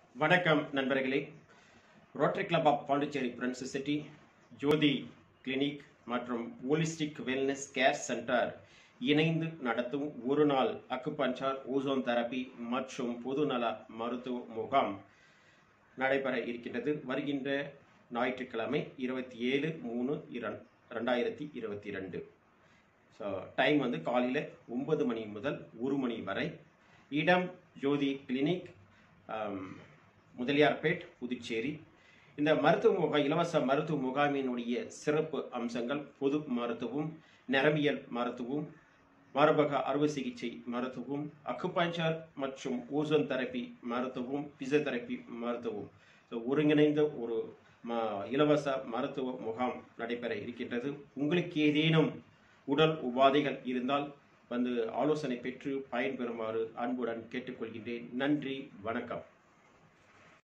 வணக்கம் நண்பர்களே rotary club of Pondicherry friends city Jyothi clinic மற்றும் ஹோலிஸ்டிக் வெல்னஸ் கேர் சென்டர் இணைந்து நடத்தும் ஒரு நாள் அக்குபஞ்சர் ஓசோன் தெரப்பி மற்றும் பொதுநல மருத்துவ முகாம் நடைபெற இருக்கின்றது வருகின்ற ஞாயிற்றுக்கிழமை இருபத்தி ஏழு மூணு இரண் ரெண்டாயிரத்தி இருபத்தி ரெண்டு ஸோ டைம் வந்து காலையில் ஒன்பது மணி முதல் ஒரு மணி வரை இடம் ஜோதி கிளினிக் ஆம், முதலியார்பேட் புதுச்சேரி இந்த மருத்துவ முகாம் இலவச மருத்துவ முகாமினுடைய சிறப்பு அம்சங்கள் பொது மருத்துவம் நரம்பியல் மருத்துவம் மார்பக அறுவை சிகிச்சை மருத்துவம் அக்குபஞ்சர் மற்றும் ஓசோன் தெரப்பி மருத்துவம் பிசியோதெரப்பி மருத்துவம் ஸோ ஒருங்கிணைந்த ஒரு ம இலவச மருத்துவ முகாம் நடைபெற இருக்கின்றது உங்களுக்கு ஏதேனும் உடல் உபாதைகள் இருந்தால் வந்து ஆலோசனை பெற்று பயன்பெறுமாறு அன்புடன் கேட்டுக்கொள்கின்றேன் நன்றி வணக்கம்